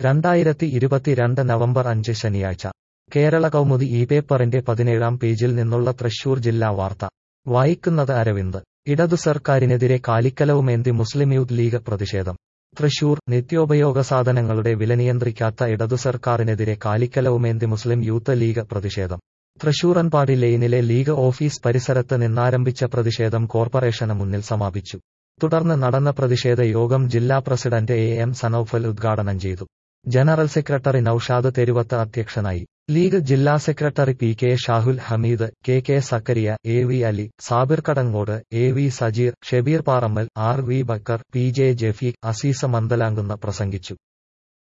രണ്ടായിരത്തി ഇരുപത്തിരണ്ട് നവംബർ അഞ്ച് ശനിയാഴ്ച കേരള കൗമുദി ഈ പേപ്പറിന്റെ പതിനേഴാം പേജിൽ നിന്നുള്ള തൃശൂർ ജില്ലാ വാർത്ത വായിക്കുന്നത് അരവിന്ദ് ഇടതു സർക്കാരിനെതിരെ കാലിക്കലവുമേന്തി മുസ്ലിം യൂത്ത് ലീഗ് പ്രതിഷേധം തൃശൂർ നിത്യോപയോഗ സാധനങ്ങളുടെ വില നിയന്ത്രിക്കാത്ത ഇടതു സർക്കാരിനെതിരെ കാലിക്കലവുമേന്തി മുസ്ലിം യൂത്ത് ലീഗ് പ്രതിഷേധം തൃശൂറൻപാടി ലെയിനിലെ ലീഗ് ഓഫീസ് പരിസരത്ത് നിന്നാരംഭിച്ച പ്രതിഷേധം കോർപ്പറേഷന് മുന്നിൽ സമാപിച്ചു തുടർന്ന് നടന്ന പ്രതിഷേധ യോഗം ജില്ലാ പ്രസിഡന്റ് എ എം സനൌഫൽ ഉദ്ഘാടനം ചെയ്തു ജനറൽ സെക്രട്ടറി നൌഷാദ് തെരുവത്ത് അധ്യക്ഷനായി ലീഗ് ജില്ലാ secretary P K Shahul Hameed K K Zakariya A V Ali Sabir Kadangode A V Sajeer Shebeer Parammal R V Bakkar P J Jafeeq Azeesa Mandalamkunna പ്രസംഗിച്ചു